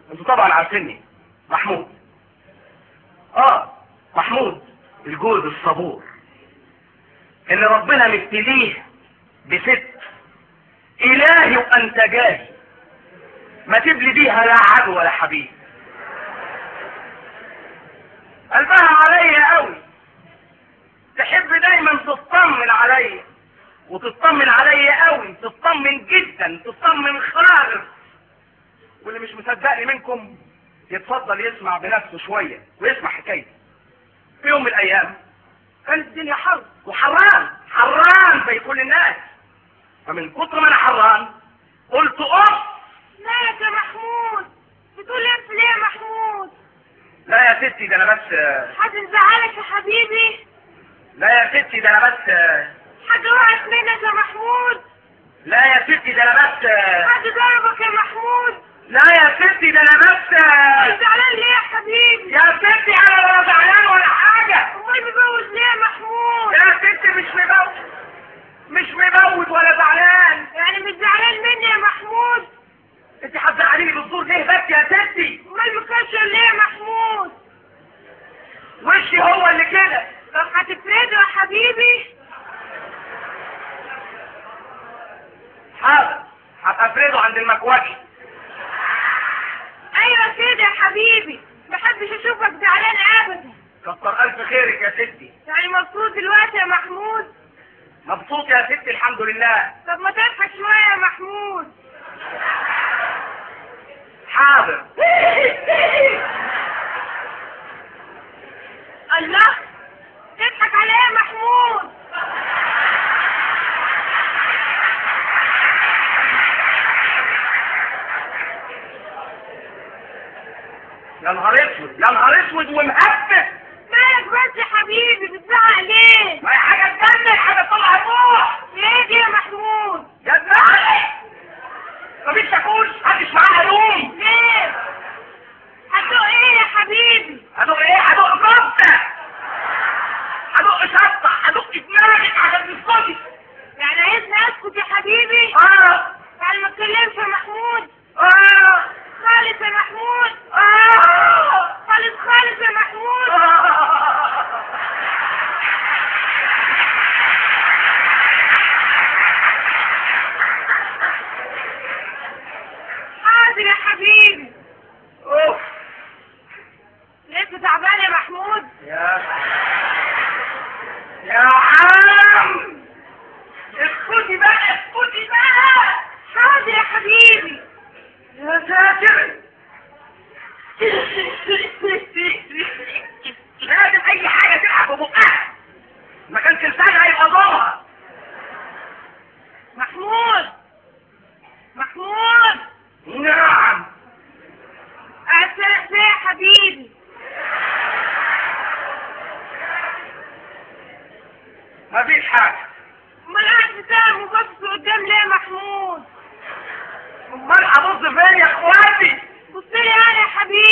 انتوا طبعا عارفيني محمود اه محمود الجوز الصبور اللي ربنا مبتليه بست الهي وانت جاهي ما تبلي بيها لا عدو ولا حبيب قلبها عليا قوي تحب دايما تطمن عليا وتطمن عليا قوي تطمن جدا تطمن خالص واللي مش مصدقني منكم يتفضل يسمع بنفسه شوية ويسمع حكايتي في يوم من الايام كانت الدنيا حر وحران حران زي كل الناس فمن كتر ما انا حران قلت اف مالك يا محمود بتقول اف ليه يا محمود لا يا ستي ده انا بس حد مزعلك يا حبيبي لا يا ستي ده انا بس حد وقعت منك يا محمود لا يا ستي ده انا بس حد ضربك يا محمود لا يا ستي ده انا بس زعلان ليه يا حبيبي يا ستي انا ولا زعلان ولا حاجة امال مبوز ليه يا محمود يا ستي مش مبوت مش مبوت ولا زعلان يعني مش زعلان مني يا محمود انت هتزعليني بالزور ليه بس يا ستي امال مكشر ليه يا محمود وشي هو اللي كده طب هتفرده يا حبيبي حاضر هتفرده عند المكواكي ايوه كده يا حبيبي محبش اشوفك زعلان ابدا كتر الف خيرك يا ستي يعني مبسوط دلوقتي يا محمود مبسوط يا ستي الحمد لله طب ما تضحك شويه يا محمود حاضر الله تضحك على ايه يا محمود يا نهار اسود يا نهار اسود ومهبب مالك بس يا حبيبي بتزعق ليه ما هي حاجه تجنن حاجه تطلع الروح ليه دي يا محمود يا دماغي مفيش شاكوش محدش معاه هدوم ليه هتدوق ايه يا حبيبي هدوق ايه هدوق كفته هدوق شطه هدوق دماغك عشان تسكتي يعني عايزني اسكت يا حبيبي اه يعني ما اتكلمش يا محمود اه خالص يا محمود اه خالص خالص يا محمود حاضر يا حبيبي اوف لسه تعبان يا محمود يا يا عم اسكتي بقى اسكتي بقى حاضر يا حبيبي يا ساتر لازم اي حاجه تلعب ببقها ما كانش لسانها هيبقى ضمها محمود محمود نعم أسرع فيه يا حبيبي مفيش حاجه امال قاعد بتاعك وبص قدام ليه يا محمود امال هبص فين يا اخواتي بص لي انا يا حبيبي